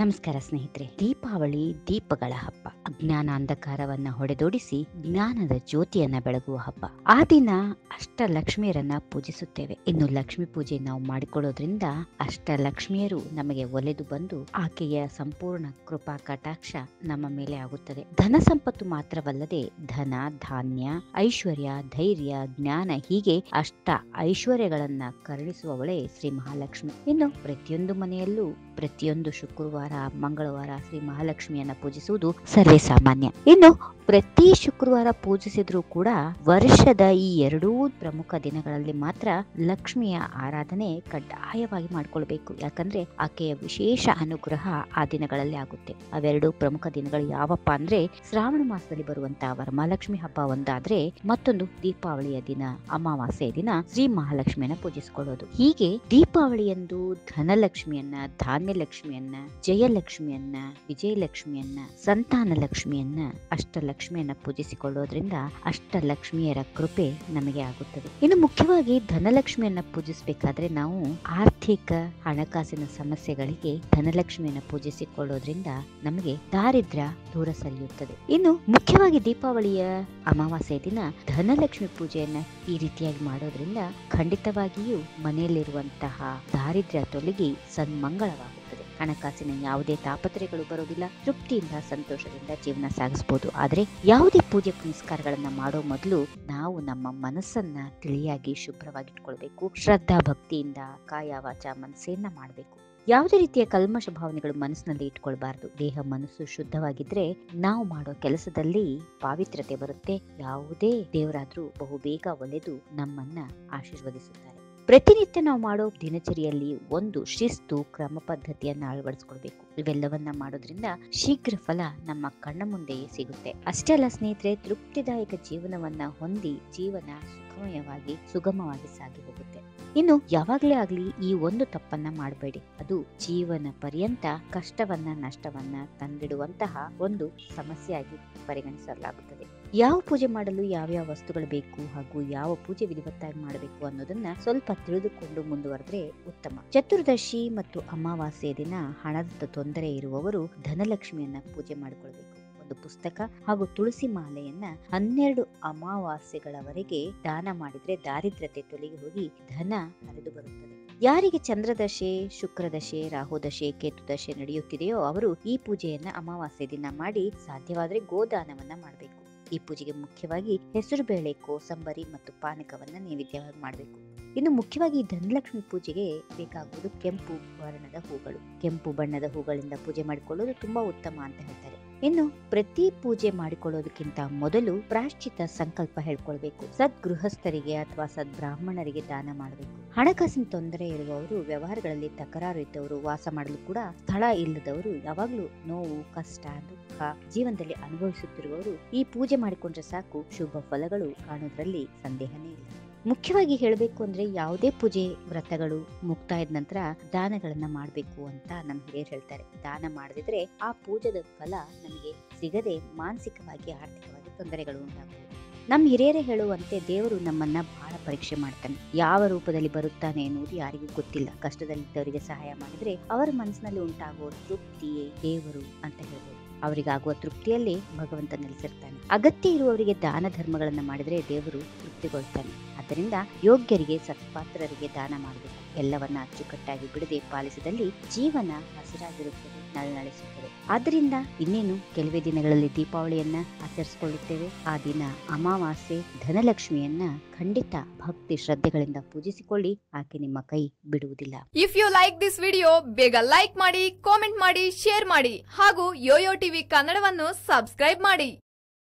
ನಮಸ್ಕಾರ ಸ್ನೇಹಿತರೆ ದೀಪಾವಳಿ ದೀಪಗಳ ಹಬ್ಬ ಅಜ್ಞಾನ ಅಂಧಕಾರವನ್ನ ಹೊಡೆದೋಡಿಸಿ ಜ್ಞಾನದ ಜ್ಯೋತಿಯನ್ನ ಬೆಳಗುವ ಹಬ್ಬ ಆ ದಿನ ಅಷ್ಟ ಲಕ್ಷ್ಮಿಯರನ್ನ ಪೂಜಿಸುತ್ತೇವೆ ಇನ್ನು ಲಕ್ಷ್ಮಿ ಪೂಜೆ ನಾವು ಮಾಡಿಕೊಳ್ಳೋದ್ರಿಂದ ಅಷ್ಟ ಲಕ್ಷ್ಮಿಯರು ನಮಗೆ ಒಲೆದು ಬಂದು ಆಕೆಯ ಸಂಪೂರ್ಣ ಕೃಪಾ ಕಟಾಕ್ಷ ನಮ್ಮ ಮೇಲೆ ಆಗುತ್ತದೆ ಧನ ಸಂಪತ್ತು ಮಾತ್ರವಲ್ಲದೆ ಧನ ಧಾನ್ಯ ಐಶ್ವರ್ಯ ಧೈರ್ಯ ಜ್ಞಾನ ಹೀಗೆ ಅಷ್ಟ ಐಶ್ವರ್ಯಗಳನ್ನ ಕರುಣಿಸುವವಳೇ ಶ್ರೀ ಮಹಾಲಕ್ಷ್ಮಿ ಇನ್ನು ಪ್ರತಿಯೊಂದು ಮನೆಯಲ್ಲೂ ಪ್ರತಿಯೊಂದು ಶುಕ್ರವಾರ ಮಂಗಳವಾರ ಶ್ರೀ ಮಹಾಲಕ್ಷ್ಮಿಯನ್ನ ಪೂಜಿಸುವುದು ಸರ್ವೇ ಸಾಮಾನ್ಯ ಇನ್ನು ಪ್ರತಿ ಶುಕ್ರವಾರ ಪೂಜಿಸಿದ್ರೂ ಕೂಡ ವರ್ಷದ ಈ ಎರಡೂ ಪ್ರಮುಖ ದಿನಗಳಲ್ಲಿ ಮಾತ್ರ ಲಕ್ಷ್ಮಿಯ ಆರಾಧನೆ ಕಡ್ಡಾಯವಾಗಿ ಮಾಡ್ಕೊಳ್ಬೇಕು ಯಾಕಂದ್ರೆ ಆಕೆಯ ವಿಶೇಷ ಅನುಗ್ರಹ ಆ ದಿನಗಳಲ್ಲಿ ಆಗುತ್ತೆ ಅವೆರಡು ಪ್ರಮುಖ ದಿನಗಳು ಯಾವಪ್ಪ ಅಂದ್ರೆ ಶ್ರಾವಣ ಮಾಸದಲ್ಲಿ ಬರುವಂತಹ ವರಮಹಾಲಕ್ಷ್ಮಿ ಹಬ್ಬ ಒಂದಾದ್ರೆ ಮತ್ತೊಂದು ದೀಪಾವಳಿಯ ದಿನ ಅಮಾವಾಸ್ಯೆಯ ದಿನ ಶ್ರೀ ಮಹಾಲಕ್ಷ್ಮಿಯನ್ನ ಪೂಜಿಸಿಕೊಳ್ಳೋದು ಹೀಗೆ ದೀಪಾವಳಿಯಂದು ಧನಲಕ್ಷ್ಮಿಯನ್ನ ಧಾನ್ಯ ಲಕ್ಷ್ಮಿಯನ್ನ ಜಯಲಕ್ಷ್ಮಿಯನ್ನ ವಿಜಯಲಕ್ಷ್ಮಿಯನ್ನ ಸಂತಾನ ಲಕ್ಷ್ಮಿಯನ್ನ ಅಷ್ಟಲಕ್ಷ್ಮಿಯನ್ನ ಪೂಜಿಸಿಕೊಳ್ಳೋದ್ರಿಂದ ಅಷ್ಟಲಕ್ಷ್ಮಿಯರ ಕೃಪೆ ನಮಗೆ ಆಗುತ್ತದೆ ಇನ್ನು ಮುಖ್ಯವಾಗಿ ಧನಲಕ್ಷ್ಮಿಯನ್ನ ಪೂಜಿಸಬೇಕಾದ್ರೆ ನಾವು ಆರ್ಥಿಕ ಹಣಕಾಸಿನ ಸಮಸ್ಯೆಗಳಿಗೆ ಧನಲಕ್ಷ್ಮಿಯನ್ನ ಪೂಜಿಸಿಕೊಳ್ಳೋದ್ರಿಂದ ನಮಗೆ ದಾರಿದ್ರ್ಯ ದೂರ ಸರಿಯುತ್ತದೆ ಇನ್ನು ಮುಖ್ಯವಾಗಿ ದೀಪಾವಳಿಯ ಅಮಾವಾಸ್ಯೆ ದಿನ ಧನಲಕ್ಷ್ಮಿ ಪೂಜೆಯನ್ನ ಈ ರೀತಿಯಾಗಿ ಮಾಡೋದ್ರಿಂದ ಖಂಡಿತವಾಗಿಯೂ ಮನೆಯಲ್ಲಿರುವಂತಹ ದಾರಿದ್ರ್ಯ ತೊಲಗಿ ಸನ್ಮಂಗಳವಾಗುತ್ತದೆ ಹಣಕಾಸಿನ ಯಾವುದೇ ತಾಪತ್ರೆಗಳು ಬರೋದಿಲ್ಲ ತೃಪ್ತಿಯಿಂದ ಸಂತೋಷದಿಂದ ಜೀವನ ಸಾಗಿಸಬಹುದು ಆದ್ರೆ ಯಾವುದೇ ಪೂಜೆ ಪುನಸ್ಕಾರಗಳನ್ನ ಮಾಡೋ ಮೊದಲು ನಾವು ನಮ್ಮ ಮನಸ್ಸನ್ನ ತಿಳಿಯಾಗಿ ಶುಭ್ರವಾಗಿಟ್ಕೊಳ್ಬೇಕು ಶ್ರದ್ಧಾ ಭಕ್ತಿಯಿಂದ ಕಾಯ ವಾಚ ಮನಸ್ಸನ್ನ ಮಾಡಬೇಕು ಯಾವುದೇ ರೀತಿಯ ಕಲ್ಮಶ ಭಾವನೆಗಳು ಮನಸ್ಸಿನಲ್ಲಿ ಇಟ್ಕೊಳ್ಬಾರ್ದು ದೇಹ ಮನಸ್ಸು ಶುದ್ಧವಾಗಿದ್ರೆ ನಾವು ಮಾಡೋ ಕೆಲಸದಲ್ಲಿ ಪಾವಿತ್ರತೆ ಬರುತ್ತೆ ಯಾವುದೇ ದೇವರಾದ್ರೂ ಬಹು ಬೇಗ ಒಲೆದು ನಮ್ಮನ್ನ ಆಶೀರ್ವದಿಸುತ್ತಾರೆ ಪ್ರತಿನಿತ್ಯ ನಾವು ಮಾಡೋ ದಿನಚರಿಯಲ್ಲಿ ಒಂದು ಶಿಸ್ತು ಕ್ರಮ ಪದ್ಧತಿಯನ್ನ ಅಳವಡಿಸ್ಕೊಳ್ಬೇಕು ಇವೆಲ್ಲವನ್ನ ಮಾಡೋದ್ರಿಂದ ಶೀಘ್ರ ಫಲ ನಮ್ಮ ಕಣ್ಣ ಮುಂದೆಯೇ ಸಿಗುತ್ತೆ ಅಷ್ಟೇ ಅಲ್ಲ ಸ್ನೇಹಿತರೆ ತೃಪ್ತಿದಾಯಕ ಜೀವನವನ್ನ ಹೊಂದಿ ಜೀವನ ಸುಖಮಯವಾಗಿ ಸುಗಮವಾಗಿ ಸಾಗಿ ಹೋಗುತ್ತೆ ಇನ್ನು ಯಾವಾಗ್ಲೇ ಆಗ್ಲಿ ಈ ಒಂದು ತಪ್ಪನ್ನ ಮಾಡಬೇಡಿ ಅದು ಜೀವನ ಪರ್ಯಂತ ಕಷ್ಟವನ್ನ ನಷ್ಟವನ್ನ ತಂದಿಡುವಂತಹ ಒಂದು ಸಮಸ್ಯೆಯಾಗಿ ಪರಿಗಣಿಸಲಾಗುತ್ತದೆ ಯಾವ ಪೂಜೆ ಮಾಡಲು ಯಾವ್ಯಾವ ವಸ್ತುಗಳು ಬೇಕು ಹಾಗೂ ಯಾವ ಪೂಜೆ ವಿಧಿವತ್ತಾಗಿ ಮಾಡಬೇಕು ಅನ್ನೋದನ್ನ ಸ್ವಲ್ಪ ತಿಳಿದುಕೊಂಡು ಮುಂದುವರೆದ್ರೆ ಉತ್ತಮ ಚತುರ್ದಶಿ ಮತ್ತು ಅಮಾವಾಸ್ಯೆ ದಿನ ಹಣದ ತೊಂದರೆ ಇರುವವರು ಧನಲಕ್ಷ್ಮಿಯನ್ನ ಪೂಜೆ ಮಾಡಿಕೊಳ್ಬೇಕು ಒಂದು ಪುಸ್ತಕ ಹಾಗೂ ತುಳಸಿ ಮಾಲೆಯನ್ನ ಹನ್ನೆರಡು ಅಮಾವಾಸ್ಯೆಗಳವರೆಗೆ ದಾನ ಮಾಡಿದ್ರೆ ದಾರಿದ್ರ್ಯತೆ ತೊಲಗಿ ಹೋಗಿ ಧನ ಹರಿದು ಬರುತ್ತದೆ ಯಾರಿಗೆ ಚಂದ್ರದಶೆ ಶುಕ್ರದಶೆ ರಾಹುದಶೆ ಕೇತುದಶೆ ನಡೆಯುತ್ತಿದೆಯೋ ಅವರು ಈ ಪೂಜೆಯನ್ನ ಅಮಾವಾಸ್ಯೆ ದಿನ ಮಾಡಿ ಸಾಧ್ಯವಾದ್ರೆ ಗೋದಾನವನ್ನ ಮಾಡಬೇಕು ಈ ಪೂಜೆಗೆ ಮುಖ್ಯವಾಗಿ ಹೆಸರು ಬೇಳೆ ಕೋಸಂಬರಿ ಮತ್ತು ಪಾನಕವನ್ನ ನೈವೇದ್ಯವಾಗಿ ಮಾಡಬೇಕು ಇನ್ನು ಮುಖ್ಯವಾಗಿ ಈ ಧನಲಕ್ಷ್ಮಿ ಪೂಜೆಗೆ ಬೇಕಾಗುವುದು ಕೆಂಪು ವರ್ಣದ ಹೂಗಳು ಕೆಂಪು ಬಣ್ಣದ ಹೂಗಳಿಂದ ಪೂಜೆ ಮಾಡಿಕೊಳ್ಳೋದು ತುಂಬಾ ಉತ್ತಮ ಅಂತ ಹೇಳ್ತಾರೆ ಇನ್ನು ಪ್ರತಿ ಪೂಜೆ ಮಾಡಿಕೊಳ್ಳೋದಕ್ಕಿಂತ ಮೊದಲು ಪ್ರಾಶ್ಚಿತ ಸಂಕಲ್ಪ ಹೇಳ್ಕೊಳ್ಬೇಕು ಸದ್ಗೃಹಸ್ಥರಿಗೆ ಅಥವಾ ಸದ್ಬ್ರಾಹ್ಮಣರಿಗೆ ದಾನ ಮಾಡಬೇಕು ಹಣಕಾಸಿನ ತೊಂದರೆ ಇರುವವರು ವ್ಯವಹಾರಗಳಲ್ಲಿ ತಕರಾರು ಇದ್ದವರು ವಾಸ ಮಾಡಲು ಕೂಡ ಸ್ಥಳ ಇಲ್ಲದವರು ಯಾವಾಗ್ಲೂ ನೋವು ಕಷ್ಟ ದುಃಖ ಜೀವನದಲ್ಲಿ ಅನುಭವಿಸುತ್ತಿರುವವರು ಈ ಪೂಜೆ ಮಾಡಿಕೊಂಡ್ರೆ ಸಾಕು ಶುಭ ಫಲಗಳು ಕಾಣೋದ್ರಲ್ಲಿ ಸಂದೇಹನೇ ಇಲ್ಲ ಮುಖ್ಯವಾಗಿ ಹೇಳಬೇಕು ಅಂದ್ರೆ ಯಾವುದೇ ಪೂಜೆ ವ್ರತಗಳು ಮುಕ್ತಾಯದ ನಂತರ ದಾನಗಳನ್ನ ಮಾಡಬೇಕು ಅಂತ ನಮ್ಮ ಹಿರಿಯರು ಹೇಳ್ತಾರೆ ದಾನ ಮಾಡದಿದ್ರೆ ಆ ಪೂಜದ ಫಲ ನಮಗೆ ಸಿಗದೆ ಮಾನಸಿಕವಾಗಿ ಆರ್ಥಿಕವಾಗಿ ತೊಂದರೆಗಳು ಉಂಟಾಗಬಹುದು ನಮ್ಮ ಹಿರಿಯರೇ ಹೇಳುವಂತೆ ದೇವರು ನಮ್ಮನ್ನ ಬಹಳ ಪರೀಕ್ಷೆ ಮಾಡ್ತಾನೆ ಯಾವ ರೂಪದಲ್ಲಿ ಬರುತ್ತಾನೆ ಎನ್ನುವುದು ಯಾರಿಗೂ ಗೊತ್ತಿಲ್ಲ ಕಷ್ಟದಲ್ಲಿದ್ದವರಿಗೆ ಸಹಾಯ ಮಾಡಿದ್ರೆ ಅವರ ಮನಸ್ಸಿನಲ್ಲಿ ಉಂಟಾಗುವ ತೃಪ್ತಿಯೇ ದೇವರು ಅಂತ ಹೇಳ್ಬೋದು ಅವರಿಗಾಗುವ ತೃಪ್ತಿಯಲ್ಲಿ ಭಗವಂತ ನೆಲೆಸಿರ್ತಾನೆ ಅಗತ್ಯ ಇರುವವರಿಗೆ ದಾನ ಧರ್ಮಗಳನ್ನ ಮಾಡಿದ್ರೆ ದೇವರು ತೃಪ್ತಿಗೊಳ್ತಾನೆ ಆದ್ದರಿಂದ ಯೋಗ್ಯರಿಗೆ ಸತ್ಪಾತ್ರರಿಗೆ ದಾನ ಮಾಡಬೇಕು ಎಲ್ಲವನ್ನ ಅಚ್ಚುಕಟ್ಟಾಗಿ ಬಿಡದೆ ಪಾಲಿಸಿದಲ್ಲಿ ಜೀವನ ಹಸಿರಾಗಿರುತ್ತದೆ ನಳನಳಿಸುತ್ತದೆ ಆದ್ದರಿಂದ ಇನ್ನೇನು ಕೆಲವೇ ದಿನಗಳಲ್ಲಿ ದೀಪಾವಳಿಯನ್ನ ಆಚರಿಸಿಕೊಳ್ಳುತ್ತೇವೆ ಆ ದಿನ ಅಮಾವಾಸ್ಯೆ ಧನಲಕ್ಷ್ಮಿಯನ್ನ ಖಂಡಿತ ಭಕ್ತಿ ಶ್ರದ್ಧೆಗಳಿಂದ ಪೂಜಿಸಿಕೊಳ್ಳಿ ಆಕೆ ನಿಮ್ಮ ಕೈ ಬಿಡುವುದಿಲ್ಲ if you like this video ಬೇಗ ಲೈಕ್ ಮಾಡಿ ಕಾಮೆಂಟ್ ಮಾಡಿ ಶೇರ್ ಮಾಡಿ ಹಾಗೂ ಯೋಯೋ ಟಿವಿ ಕನ್ನಡವನ್ನು ಸಬ್ಸ್ಕ್ರೈಬ್ ಮಾಡಿ